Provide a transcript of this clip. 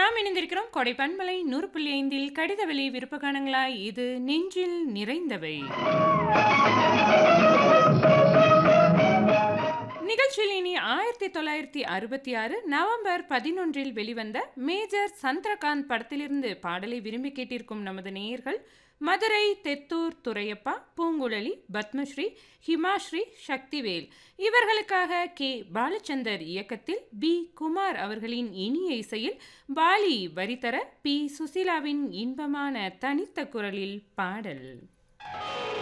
நாம் இணைந்திருக்கிறோம் கொடை பண்பலை நூறு புள்ளி ஐந்தில் கடித வெளி விருப்பகானங்களா இது நெஞ்சில் நிறைந்தவை நிகழ்ச்சியில் இனி ஆயிரத்தி தொள்ளாயிரத்தி அறுபத்தி ஆறு நவம்பர் பதினொன்றில் வெளிவந்த மேஜர் சந்திரகாந்த் படத்திலிருந்து பாடலை விரும்பி கேட்டிருக்கும் நமது நேயர்கள் மதுரை தெத்தூர் துரையப்பா பூங்குழலி பத்மஸ்ரீ ஹிமாஸ்ரீ சக்திவேல் இவர்களுக்காக கே பாலச்சந்தர் இயக்கத்தில் பி குமார் அவர்களின் இனிய இசையில் பாலி வரித்தர பி சுசிலாவின் இன்பமான தனித்த குரலில் பாடல்